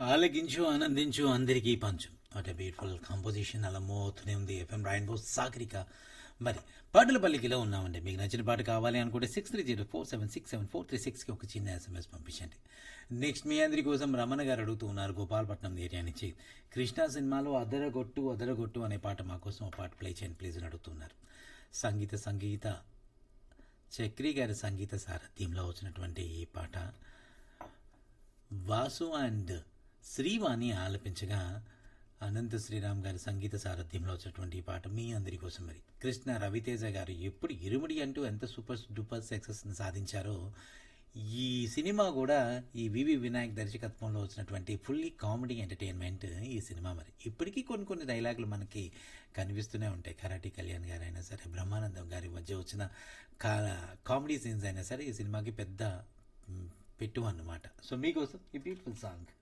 ఆలకించు ఆనందించు అందరికీ పంచు వాట్ బ్యూటిఫుల్ కాంపోజిషన్ అలా మోతూనే ఉంది ఎఫ్ఎం రాయిన్బో సాగరిక మరి పాటల పల్లికిలో ఉన్నామండి మీకు నచ్చిన పాట కావాలి అనుకుంటే six three zero four seven six seven four three సిక్స్కి ఒక చిన్న ఎస్ఎంఎస్ పంపించండి నెక్స్ట్ మీ అందరి కోసం రమణ గారు అడుగుతూ ఉన్నారు గోపాలపట్నం ఏరియా నుంచి కృష్ణ సినిమాలో అదరగొట్టు అదరగొట్టు అనే పాట మా కోసం ఒక పాట ప్లే చేయండి ప్లీజ్ అని అడుగుతున్నారు సంగీత సంగీత చక్రి గారి సంగీత సారథ్యంలో వచ్చినటువంటి ఈ పాట వాసు అండ్ శ్రీవాణి ఆలపించగా అనంత శ్రీరామ్ గారి సంగీత సారథ్యంలో వచ్చినటువంటి ఈ పాట మీ అందరి కోసం మరి కృష్ణ రవితేజ గారు ఎప్పుడు ఇరుముడి అంటూ ఎంత సూపర్ డూపర్ సక్సెస్ని సాధించారో ఈ సినిమా కూడా ఈ వివి వినాయక్ దర్శకత్వంలో వచ్చినటువంటి ఫుల్లీ కామెడీ ఎంటర్టైన్మెంట్ ఈ సినిమా మరి ఇప్పటికీ కొన్ని కొన్ని డైలాగులు మనకి కనిపిస్తూనే ఉంటాయి కరాటి కళ్యాణ్ గారు అయినా సరే బ్రహ్మానందం గారి మధ్య వచ్చిన కా కామెడీ సీన్స్ అయినా సరే ఈ సినిమాకి పెద్ద మ్, పెట్టు అన్నమాట సో మీకోసం ఈ బ్యూటిఫుల్ సాంగ్